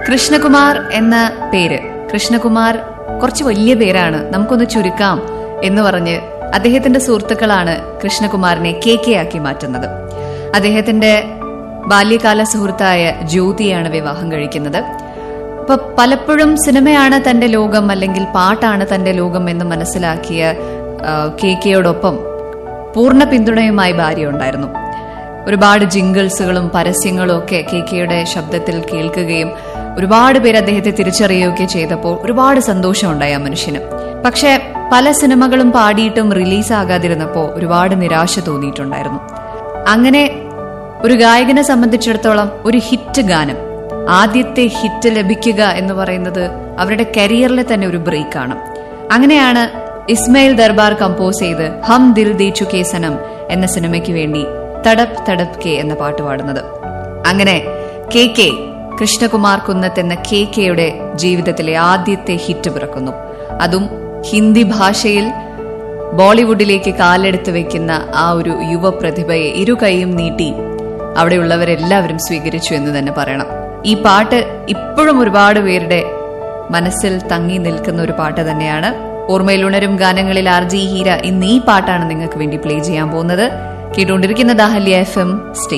കൃഷ്ണകുമാർ എന്ന പേര് കൃഷ്ണകുമാർ കുറച്ച് വലിയ പേരാണ് നമുക്കൊന്ന് ചുരുക്കാം എന്ന് പറഞ്ഞ് അദ്ദേഹത്തിന്റെ സുഹൃത്തുക്കളാണ് കൃഷ്ണകുമാറിനെ കെ കെ ആക്കി മാറ്റുന്നത് അദ്ദേഹത്തിന്റെ ബാല്യകാല സുഹൃത്തായ ജ്യോതിയാണ് വിവാഹം കഴിക്കുന്നത് അപ്പൊ പലപ്പോഴും സിനിമയാണ് തന്റെ ലോകം അല്ലെങ്കിൽ പാട്ടാണ് തന്റെ ലോകം എന്ന് മനസ്സിലാക്കിയ ആ, കെ കെയോടൊപ്പം പൂർണ്ണ പിന്തുണയുമായി ഭാര്യ ഉണ്ടായിരുന്നു ഒരുപാട് ജിംഗിൾസുകളും പരസ്യങ്ങളും ഒക്കെ കെ കെയുടെ ശബ്ദത്തിൽ കേൾക്കുകയും ഒരുപാട് പേര് അദ്ദേഹത്തെ തിരിച്ചറിയുകയൊക്കെ ചെയ്തപ്പോൾ ഒരുപാട് സന്തോഷമുണ്ടായി ആ മനുഷ്യന് പക്ഷെ പല സിനിമകളും പാടിയിട്ടും റിലീസാകാതിരുന്നപ്പോൾ ഒരുപാട് നിരാശ തോന്നിയിട്ടുണ്ടായിരുന്നു അങ്ങനെ ഒരു ഗായകനെ സംബന്ധിച്ചിടത്തോളം ഒരു ഹിറ്റ് ഗാനം ആദ്യത്തെ ഹിറ്റ് ലഭിക്കുക എന്ന് പറയുന്നത് അവരുടെ കരിയറിലെ തന്നെ ഒരു ബ്രേക്കാണ് അങ്ങനെയാണ് ഇസ്മയിൽ ദർബാർ കമ്പോസ് ചെയ്ത് ഹം ദിൽ ദേ ചുക്കേ സനം എന്ന സിനിമയ്ക്ക് വേണ്ടി തടപ് തടപ് കെ എന്ന പാട്ട് പാടുന്നത് അങ്ങനെ കെ കെ കൃഷ്ണകുമാർ കുന്നത്ത് എന്ന കെ കെയുടെ ജീവിതത്തിലെ ആദ്യത്തെ ഹിറ്റ് പിറക്കുന്നു അതും ഹിന്ദി ഭാഷയിൽ ബോളിവുഡിലേക്ക് കാലെടുത്ത് വെക്കുന്ന ആ ഒരു യുവ പ്രതിഭയെ ഇരു കൈയും നീട്ടി അവിടെയുള്ളവരെല്ലാവരും സ്വീകരിച്ചു എന്ന് തന്നെ പറയണം ഈ പാട്ട് ഇപ്പോഴും ഒരുപാട് പേരുടെ മനസ്സിൽ തങ്ങി നിൽക്കുന്ന ഒരു പാട്ട് തന്നെയാണ് ഓർമ്മയിൽ ഉണരും ഗാനങ്ങളിൽ ആർ ജി ഹീര ഇന്ന് ഈ പാട്ടാണ് നിങ്ങൾക്ക് വേണ്ടി പ്ലേ ചെയ്യാൻ പോകുന്നത് കേട്ടുകൊണ്ടിരിക്കുന്നത് അഹല്യ എഫ് എം സ്റ്റേ